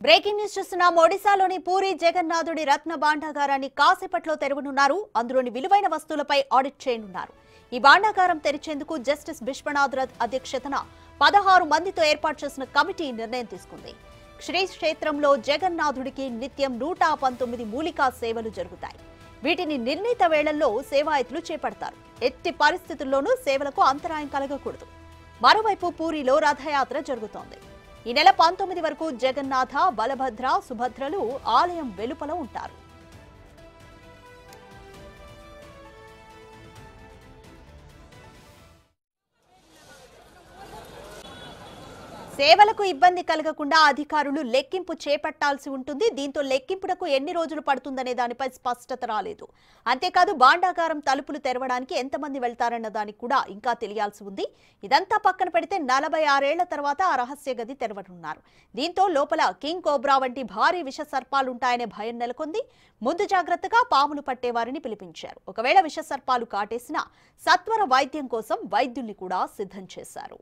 Breaking news చూస్తున్నాం ఒడిశాలోని పూరి జగన్నాథుడి రత్న భాండాగారాన్ని కాసేపట్లో తెరవనున్నారు అందులోని విలువైన వస్తువులపై ఆడిట్ చేయనున్నారు ఈ భాండాగారం తెరిచేందుకు జస్టిస్ విశ్వనాథ్ రథ్ అధ్యక్షతన పదహారు మందితో ఏర్పాటు చేసిన కమిటీ నిర్ణయం తీసుకుంది శ్రీ క్షేత్రంలో జగన్నాథుడికి నిత్యం నూట పంతొమ్మిది మూలికా సేవలు జరుగుతాయి వీటిని నిర్ణీత వేళల్లో సేవాయతులు చేపడతారు ఎట్టి పరిస్థితుల్లోనూ సేవలకు అంతరాయం కలగకూడదు మరోవైపు పూరిలో రథయాత్ర జరుగుతోంది ఈ నెల పంతొమ్మిది వరకు జగన్నాథ బలభద్ర సుభద్రలు ఆలయం వెలుపల ఉంటారు సేవలకు ఇబ్బంది కలగకుండా అధికారులు లెక్కింపు చేపట్టాల్సి ఉంటుంది దీంతో లెక్కింపునకు ఎన్ని రోజులు పడుతుందనే దానిపై స్పష్టత రాలేదు అంతేకాదు భాండాగారం తలుపులు తెరవడానికి ఎంతమంది వెళ్తారన్న దానికి కూడా ఇంకా తెలియాల్సి ఉంది ఇదంతా పక్కన పెడితే నలభై ఆరేళ్ల తర్వాత ఆ రహస్య గది తెరవనున్నారు దీంతో లోపల కింగ్ కోబ్రా వంటి భారీ విష సర్పాలుంటాయనే భయం నెలకొంది ముందు జాగ్రత్తగా పాములు పట్టేవారిని పిలిపించారు ఒకవేళ విష సర్పాలు కాటేసినా సత్వర వైద్యం కోసం వైద్యుల్ని కూడా సిద్ధం చేశారు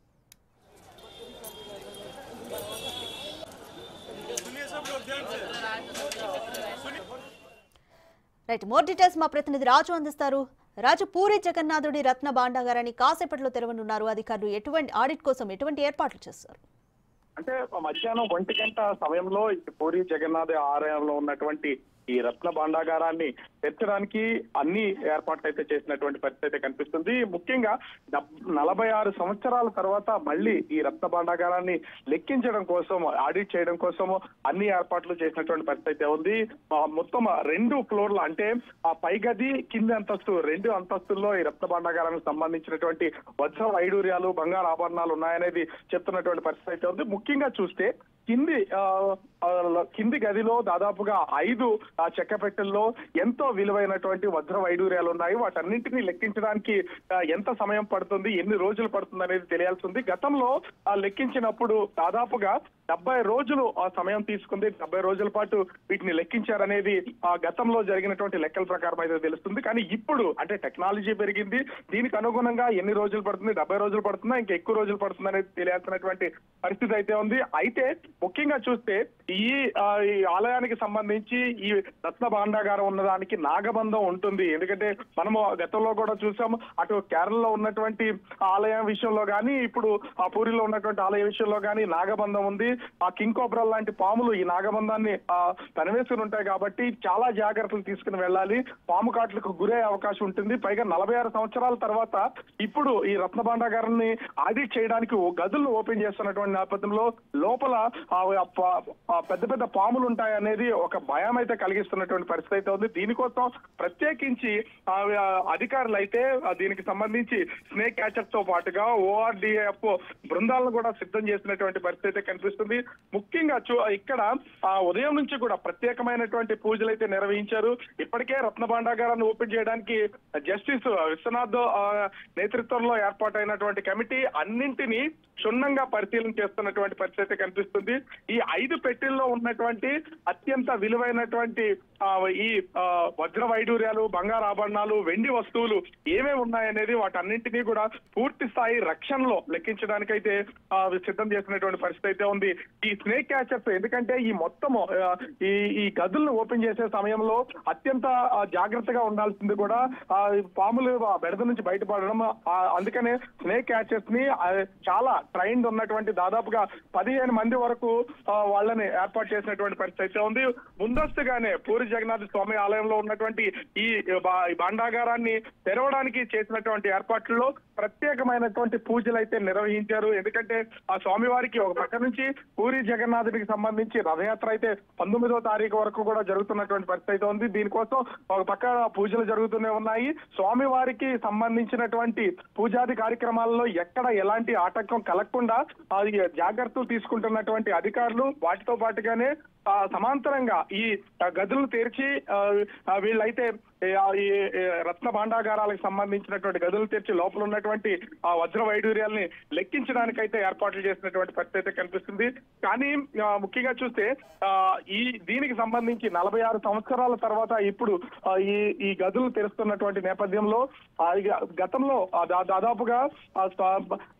రైట్ మోర్ డీటెయిల్స్ మా ప్రతినిధి రాజు అందిస్తారు రాజు పూరి జగన్నాథుడి రత్న భాండాగారాన్ని కాసేపట్లో తెరవనున్నారు అధికారులు ఎటువంటి ఆడిట్ కోసం ఎటువంటి ఏర్పాట్లు చేస్తారు అంటే మధ్యాహ్నం ఒంటి గంట సమయంలో ఈ పూరి జగన్నాథ్ ఆలయంలో ఉన్నటువంటి ఈ రత్న భాండాగారాన్ని తెచ్చడానికి అన్ని ఏర్పాట్లు అయితే చేసినటువంటి పరిస్థితి అయితే కనిపిస్తుంది ముఖ్యంగా డబ్- నలభై ఆరు సంవత్సరాల తర్వాత మళ్ళీ ఈ రత్న భాండాగారాన్ని లెక్కించడం కోసం ఆడిట్ చేయడం కోసం అన్ని ఏర్పాట్లు చేసినటువంటి పరిస్థితి అయితే ఉంది ఆ, మొత్తం రెండు ఫ్లోర్లు అంటే ఆ పై గది కింది అంతస్తు రెండు అంతస్తుల్లో ఈ రత్న భాండాగారానికి సంబంధించినటువంటి వజ్ర వైడూర్యాలు బంగారు ఆభరణాలు ఉన్నాయనేది చెప్తున్నటువంటి పరిస్థితి అయితే ఉంది ముఖ్యంగా చూస్తే కింది ఆ, ఆ, కింది గదిలో దాదాపుగా ఐదు ఆ, చెక్క పెట్టెల్లో ఎంతో విలువైనటువంటి వజ్ర వైడూర్యాలు ఉన్నాయి వాటన్నింటినీ లెక్కించడానికి ఆ, ఎంత సమయం పడుతుంది ఎన్ని రోజులు పడుతుంది అనేది తెలియాల్సి ఉంది గతంలో ఆ, లెక్కించినప్పుడు దాదాపుగా డెబ్బై రోజులు ఆ సమయం తీసుకుంది డెబ్బై రోజుల పాటు వీటిని లెక్కించారనేది ఆ గతంలో జరిగినటువంటి లెక్కల ప్రకారం అయితే తెలుస్తుంది కానీ ఇప్పుడు అంటే టెక్నాలజీ పెరిగింది దీనికి అనుగుణంగా ఎన్ని రోజులు పడుతుంది డెబ్బై రోజులు పడుతుందా ఇంకా ఎక్కువ రోజులు పడుతుందా అనేది తెలియాల్సినటువంటి పరిస్థితి అయితే ఉంది అయితే ముఖ్యంగా చూస్తే ఈ ఆ, ఈ ఆలయానికి సంబంధించి ఈ రత్న భాండాగారం ఉన్నదానికి నాగబంధం ఉంటుంది ఎందుకంటే మనము గతంలో కూడా చూసాము అటు కేరళలో ఉన్నటువంటి ఆలయం విషయంలో కానీ ఇప్పుడు ఆ పూరిలో ఉన్నటువంటి ఆలయ విషయంలో కానీ నాగబంధం ఉంది ఆ కింగ్ కోబ్రా లాంటి పాములు ఈ నాగబంధాన్ని ఆ, తనవేసుకుని ఉంటాయి కాబట్టి చాలా జాగ్రత్తలు తీసుకుని వెళ్ళాలి పాము కాట్లకు గురే అవకాశం ఉంటుంది పైగా నలభై ఆరు సంవత్సరాల తర్వాత ఇప్పుడు ఈ రత్న భాండాగారాన్ని ఆడిట్ చేయడానికి ఓ గదులను ఓపెన్ చేస్తున్నటువంటి నేపథ్యంలో లోపల ఆ, ఆ పా- ఆ పెద్ద పెద్ద పాములు ఉంటాయి అనేది ఒక భయం అయితే కలిగిస్తున్నటువంటి పరిస్థితి అయితే ఉంది దీనికోసం ప్రత్యేకించి ఆ, ఆ, అధికారులు అయితే ఆ, దీనికి సంబంధించి స్నేక్ క్యాచర్ తో పాటుగా ఓఆర్డిఎఫ్ బృందాలను కూడా సిద్ధం చేసినటువంటి పరిస్థితి అయితే కనిపిస్తుంది ముఖ్యంగా చూ ఇక్కడ ఆ ఉదయం నుంచి కూడా ప్రత్యేకమైనటువంటి పూజలు అయితే నిర్వహించారు ఇప్పటికే రత్న భాండాగారాన్ని ఓపెన్ చేయడానికి జస్టిస్ విశ్వనాథ్ ఆ, నేతృత్వంలో ఏర్పాటైనటువంటి కమిటీ అన్నింటినీ క్షుణ్ణంగా పరిశీలన చేస్తున్నటువంటి పరిస్థితి అయితే కనిపిస్తుంది ఈ ఐదు పెట్టెల్లో ఉన్నటువంటి అత్యంత విలువైనటువంటి ఆ, ఈ ఆ, వజ్ర వైడూర్యాలు బంగారు ఆభరణాలు వెండి వస్తువులు ఏమేమి ఉన్నాయనేది వాటన్నింటినీ కూడా పూర్తి స్థాయి రక్షణలో లెక్కించడానికైతే ఆ, సిద్ధం చేసినటువంటి పరిస్థితి అయితే ఉంది ఈ స్నేక్ క్యాచర్స్ ఎందుకంటే ఈ మొత్తము ఆ, ఈ ఈ గదులను ఓపెన్ చేసే సమయంలో అత్యంత ఆ, జాగ్రత్తగా ఉండాల్సింది కూడా ఆ, ఈ పాములు ఆ బెడద నుంచి బయటపడడం ఆ, అందుకనే స్నేక్ క్యాచర్స్ ని ఆ, చాలా ట్రైన్డ్ ఉన్నటువంటి దాదాపుగా పదిహేను మంది వరకు ఆ, వాళ్ళని ఏర్పాటు చేసినటువంటి పరిస్థితి అయితే ఉంది ముందస్తుగానే పూరి జగన్నాథ స్వామి ఆలయంలో ఉన్నటువంటి ఈ బా- ఈ భాండాగారాన్ని తెరవడానికి చేసినటువంటి ఏర్పాట్లలో ప్రత్యేకమైనటువంటి పూజలు అయితే నిర్వహించారు ఎందుకంటే ఆ స్వామివారికి ఒక పక్క నుంచి పూరి జగన్నాథుడికి సంబంధించి రథయాత్ర అయితే పంతొమ్మిదో తారీఖు వరకు కూడా జరుగుతున్నటువంటి పరిస్థితి అయితే ఉంది దీనికోసం ఒక పక్క పూజలు జరుగుతూనే ఉన్నాయి స్వామివారికి సంబంధించినటువంటి పూజాది కార్యక్రమాల్లో ఎక్కడ ఎలాంటి ఆటంకం కలగకుండా అది జాగ్రత్తలు తీసుకుంటున్నటువంటి అధికారులు వాటితో పాటుగానే ఆ, సమాంతరంగా ఈ ఆ, గదులు తెరిచి ఆ, ఆ, వీళ్ళైతే ఏ, ఆ, ఈ ఏ, రత్న భాండాగారాలకు సంబంధించినటువంటి గదులు తెరిచి లోపల ఉన్నటువంటి ఆ వజ్ర వైడూర్యాల్ని లెక్కించడానికైతే ఏర్పాట్లు చేసినటువంటి పరిస్థితి అయితే కనిపిస్తుంది కానీ ఆ, ముఖ్యంగా చూస్తే ఆ, ఈ దీనికి సంబంధించి నలభై ఆరు సంవత్సరాల తర్వాత ఇప్పుడు ఆ, ఈ ఈ గదులు తెరుస్తున్నటువంటి నేపథ్యంలో ఆ, ఇక గతంలో ఆ, దా- దాదాపుగా ఆ, స్వా-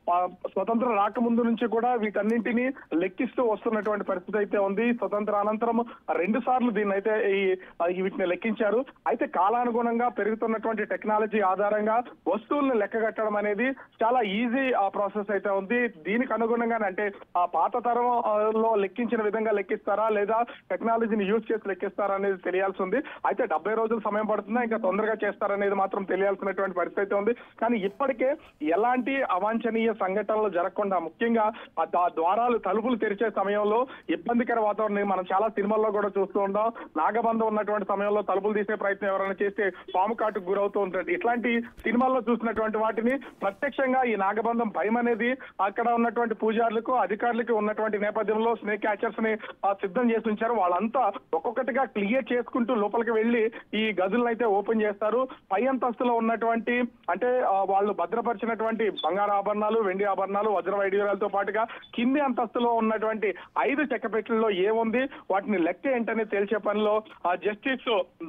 ఆ, స్వతంత్రం రాకముందు నుంచి కూడా వీటన్నింటినీ లెక్కిస్తూ వస్తున్నటువంటి పరిస్థితి అయితే ఉంది స్వతంత్ర అనంతరం రెండు సార్లు దీన్ని అయితే ఈ ఆ, ఈ వీటిని లెక్కించారు అయితే కాలానుగుణంగా పెరుగుతున్నటువంటి టెక్నాలజీ ఆధారంగా వస్తువులను లెక్క కట్టడం అనేది చాలా ఈజీ ఆ ప్రాసెస్ అయితే ఉంది దీనికి అనుగుణంగానే అంటే ఆ పాత తరం ఆ, లో లెక్కించిన విధంగా లెక్కిస్తారా లేదా టెక్నాలజీని యూజ్ చేసి లెక్కిస్తారా అనేది తెలియాల్సి ఉంది అయితే డెబ్బై రోజులు సమయం పడుతుందా ఇంకా తొందరగా చేస్తారనేది మాత్రం తెలియాల్సినటువంటి పరిస్థితి అయితే ఉంది కానీ ఇప్పటికే ఎలాంటి అవాంఛనీయ సంఘటనలు జరగకుండా ముఖ్యంగా ఆ దా- ద్వారాలు తలుపులు తెరిచే సమయంలో ఇబ్బందికర వాతావరణం మనం చాలా సినిమాల్లో కూడా చూస్తూ ఉంటాం నాగబంధం ఉన్నటువంటి సమయంలో తలుపులు తీసే ప్రయత్నం ఎవరైనా చేస్తే పాము కాటుకు గురవుతూ ఉంటుంది ఇట్లాంటి సినిమాల్లో చూసినటువంటి వాటిని ప్రత్యక్షంగా ఈ నాగబంధం భయం అనేది అక్కడ ఉన్నటువంటి పూజారులకు అధికారులకు ఉన్నటువంటి నేపథ్యంలో స్నేక్ క్యాచర్స్ ని ఆ, సిద్ధం చేసి ఉంచారు వాళ్ళంతా ఒక్కొక్కటిగా క్లియర్ చేసుకుంటూ లోపలికి వెళ్లి ఈ గదులను అయితే ఓపెన్ చేస్తారు పై అంతస్తులో ఉన్నటువంటి అంటే ఆ, వాళ్ళు భద్రపరిచినటువంటి బంగారు ఆభరణాలు వెండి ఆభరణాలు వజ్ర వైడ్యూరాలతో పాటుగా కింది అంతస్తులో ఉన్నటువంటి ఐదు చెక్కపెట్టెల్లో ఏముంది వాటిని లెక్క ఏంటనే తేల్చే పనిలో ఆ జస్టిస్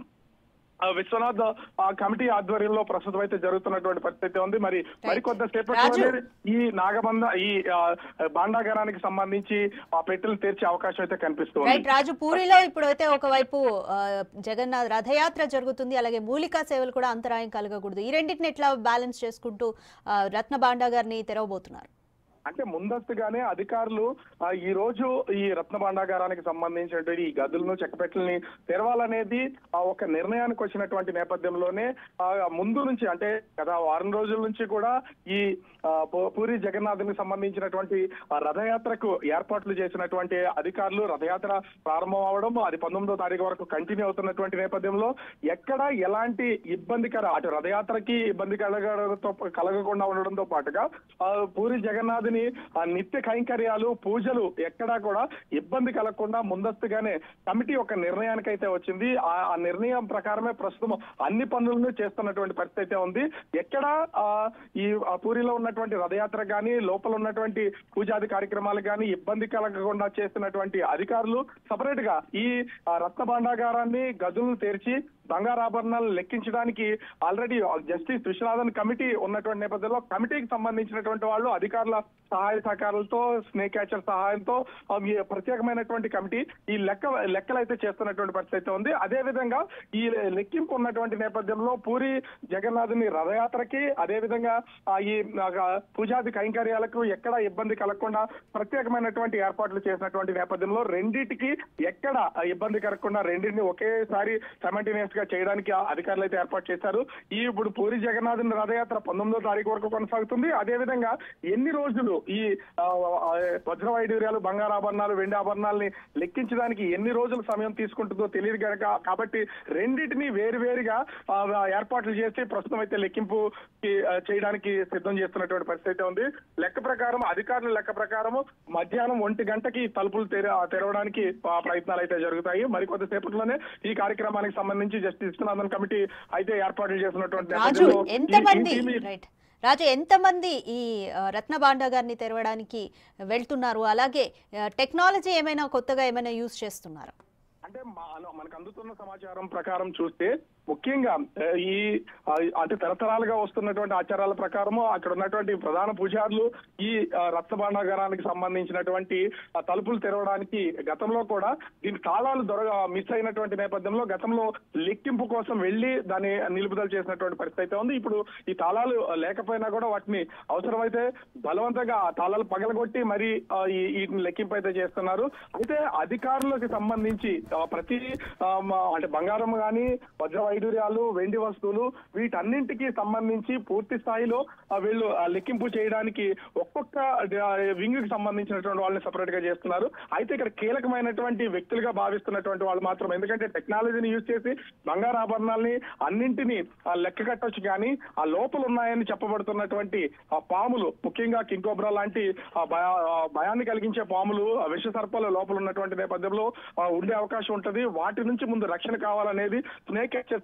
ఆ, విశ్వనాథ్ ఆ కమిటీ ఆధ్వర్యంలో ప్రస్తుతం అయితే జరుగుతున్నటువంటి పరిస్థితి ఉంది మరి మరికొంత రాజు. సేపట్లోనే ఈ నాగబంధ ఈ ఆ, భాండాగారానికి సంబంధించి ఆ పెట్టెలు తెరిచే అవకాశం అయితే కనిపిస్తుంది రైట్ రాజు పూరిలో ఇప్పుడైతే ఒకవైపు ఆ, జగన్నాథ్ రథయాత్ర జరుగుతుంది అలాగే మూలికా సేవలు కూడా అంతరాయం కలగకూడదు ఈ రెండింటిని ఎట్లా బ్యాలెన్స్ చేసుకుంటూ ఆ, రత్న భాండాగారిని తెరవబోతున్నారు అంటే ముందస్తుగానే అధికారులు ఆ, ఈ రోజు ఈ రత్న భాండాగారానికి సంబంధించినటువంటి ఈ గదులను చెక్కపెట్టెల్ని తెరవాలనేది ఆ, ఒక నిర్ణయానికి వచ్చినటువంటి నేపథ్యంలోనే ఆ, ముందు నుంచి అంటే గత వారం రోజుల నుంచి కూడా ఈ ఆ, పూ- పూరి జగన్నాథునికి సంబంధించినటువంటి ఆ, రథయాత్రకు ఏర్పాట్లు చేసినటువంటి అధికారులు రథయాత్ర ప్రారంభం అవడం అది పంతొమ్మిదో తారీఖు వరకు కంటిన్యూ అవుతున్నటువంటి నేపథ్యంలో ఎక్కడ ఎలాంటి ఇబ్బందికర అటు రథయాత్రకి ఇబ్బంది కలగడంతో కలగకుండా ఉండడంతో పాటుగా ఆ, పూరి జగన్నాథుని ఆ నిత్య కైంకర్యాలు పూజలు ఎక్కడా కూడా ఇబ్బంది కలగకుండా ముందస్తుగానే కమిటీ ఒక నిర్ణయానికి అయితే వచ్చింది ఆ ఆ నిర్ణయం ప్రకారమే ప్రస్తుతం అన్ని పనులను చేస్తున్నటువంటి పరిస్థితి అయితే ఉంది ఎక్కడ ఆ, ఈ ఆ పూరిలో ఉన్నటువంటి రథయాత్ర కానీ లోపల ఉన్నటువంటి పూజాది కార్యక్రమాలు కానీ ఇబ్బంది కలగకుండా చేస్తున్నటువంటి అధికారులు సపరేట్ గా ఈ ఆ, రత్న భాండాగారాన్ని గదులను తెరిచి బంగారు ఆభరణాలు లెక్కించడానికి ఆల్రెడీ జస్టిస్ విశ్వనాథన్ కమిటీ ఉన్నటువంటి నేపథ్యంలో కమిటీకి సంబంధించినటువంటి వాళ్ళు అధికారుల సహాయ సహకారాలతో స్నేక్ క్యాచర్ సహాయంతో ఆ, ఈ ప్రత్యేకమైనటువంటి కమిటీ ఈ లెక్క లెక్కలు అయితే చేస్తున్నటువంటి పరిస్థితి అయితే ఉంది అదే విధంగా ఈ లెక్కింపు ఉన్నటువంటి నేపథ్యంలో పూరి జగన్నాథుని రథయాత్రకి అదే విధంగా ఆ, ఈ ఆ, పూజాది కైంకర్యాలకు ఎక్కడ ఇబ్బంది కలగకుండా ప్రత్యేకమైనటువంటి ఏర్పాట్లు చేసినటువంటి నేపథ్యంలో రెండింటికి ఎక్కడ ఇబ్బంది కలగకుండా రెండింటిని ఒకేసారి సైమల్టేనియస్ గా చేయడానికి ఆ అధికారులు అయితే ఏర్పాటు చేశారు ఈ ఇప్పుడు పూరి జగన్నాథుని రథయాత్ర పంతొమ్మిదో తారీఖు వరకు కొనసాగుతుంది అదే విధంగా ఎన్ని రోజులు ఈ ఆ, ఆ, వజ్ర వైడూర్యాలు బంగారు ఆభరణాలు వెండి ఆభరణాలని లెక్కించడానికి ఎన్ని రోజులు సమయం తీసుకుంటుందో తెలియదు కనుక కాబట్టి రెండింటిని వేరువేరుగా ఆ, ఏర్పాట్లు చేసి ప్రస్తుతం అయితే లెక్కింపు చేయడానికి సిద్ధం చేస్తున్నటువంటి పరిస్థితి అయితే ఉంది లెక్క ప్రకారం అధికారుల లెక్క ప్రకారం మధ్యాహ్నం ఒంటి గంటకి తలుపులు తెర తెరవడానికి ఆ, ప్రయత్నాలు అయితే జరుగుతాయి మరికొద్దిసేపట్లోనే ఈ కార్యక్రమానికి సంబంధించి జస్టిస్ విశ్వనాథన్ కమిటీ అయితే ఏర్పాట్లు చేసినటువంటి రాజు నేపథ్యంలో ఈ- ఎంతమంది ఈ టీం రైట్ రాజు ఎంతమంది ఈ ఆ, రత్న భాండాగారిని తెరవడానికి వెళ్తున్నారు అలాగే ఆ, టెక్నాలజీ ఏమైనా కొత్తగా ఏమైనా యూజ్ చేస్తున్నారు అంటే మా- మనకు అందుతున్న సమాచారం ప్రకారం చూస్తే ముఖ్యంగా ఆ, ఈ ఆ, అంటే తరతరాలుగా వస్తున్నటువంటి ఆచారాల ప్రకారము అక్కడ ఉన్నటువంటి ప్రధాన పూజారులు ఈ ఆ, రత్నభాండాగారానికి సంబంధించినటువంటి ఆ, తలుపులు తెరవడానికి గతంలో కూడా దీని తాళాలు దొర మిస్ అయినటువంటి నేపథ్యంలో గతంలో లెక్కింపు కోసం వెళ్లి దాన్ని నిలుపుదల చేసినటువంటి పరిస్థితి అయితే ఉంది ఇప్పుడు ఈ తాళాలు లేకపోయినా కూడా వాటిని అవసరమైతే బలవంతంగా ఆ తాళాలు పగలగొట్టి మరి ఆ, ఈ- వీటిని లెక్కింపు అయితే చేస్తున్నారు అయితే అధికారులకు సంబంధించి ఆ, ప్రతి ఆ, మ- అంటే బంగారం గాని వజ్ర వైడూర్యాలు వెండి వస్తువులు వీటన్నింటికి సంబంధించి పూర్తి స్థాయిలో ఆ, వీళ్ళు ఆ, లెక్కింపు చేయడానికి ఒక్కొక్క వింగ్ కి సంబంధించినటువంటి వాళ్ళని సపరేట్ గా చేస్తున్నారు అయితే ఇక్కడ కీలకమైనటువంటి వ్యక్తులుగా భావిస్తున్నటువంటి వాళ్ళు మాత్రం ఎందుకంటే టెక్నాలజీని యూజ్ చేసి బంగారు ఆభరణాలని అన్నింటినీ ఆ, లెక్క కట్టొచ్చు కానీ ఆ లోపల ఉన్నాయని చెప్పబడుతున్నటువంటి ఆ పాములు ముఖ్యంగా కింకోబ్రా లాంటి ఆ భయ- ఆ భయాన్ని కలిగించే పాములు ఆ విష సర్పాలు లోపల ఉన్నటువంటి నేపథ్యంలో ఆ, ఉండే అవకాశం ఉంటది వాటి నుంచి ముందు రక్షణ కావాలనేది స్నేక్ క్యాచర్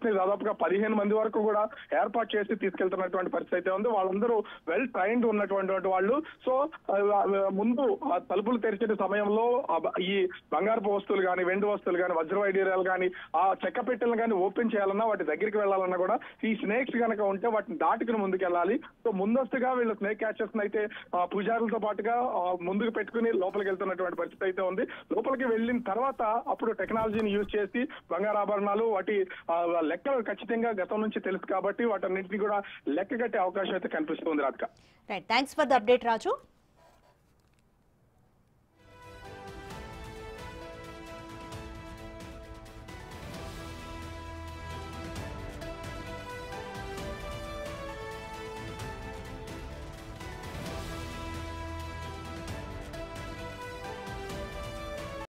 క్యాచెస్ ని దాదాపుగా పదిహేను మంది వరకు కూడా ఏర్పాటు చేసి తీసుకెళ్తున్నటువంటి పరిస్థితి అయితే ఉంది వాళ్ళందరూ వెల్ ట్రైన్డ్ ఉన్నటువంటి వాళ్ళు సో ఆ, ఆ, ముందు ఆ తలుపులు తెరిచిన సమయంలో ఆ బ- ఈ బంగారపు వస్తువులు కానీ వెండి వస్తువులు కానీ వజ్ర వైడూర్యాలు కానీ ఆ చెక్క పెట్టెలను కానీ ఓపెన్ చేయాలన్నా వాటి దగ్గరికి వెళ్ళాలన్నా కూడా ఈ స్నేక్స్ కనుక ఉంటే వాటిని దాటుకుని ముందుకు వెళ్ళాలి సో ముందస్తుగా వీళ్ళు స్నేక్ క్యాచెస్ అయితే ఆ, పూజారులతో పాటుగా ఆ, ముందుకు పెట్టుకుని లోపలికి వెళ్తున్నటువంటి పరిస్థితి అయితే ఉంది లోపలికి వెళ్ళిన తర్వాత అప్పుడు టెక్నాలజీని యూజ్ చేసి బంగారు ఆభరణాలు వాటి ఆ, లెక్కలు ఖచ్చితంగా గతం నుంచి తెలుసు కాబట్టి వాటన్నింటినీ కూడా లెక్క కట్టే అవకాశం అయితే కనిపిస్తుంది Radhika right thanks for the update Raju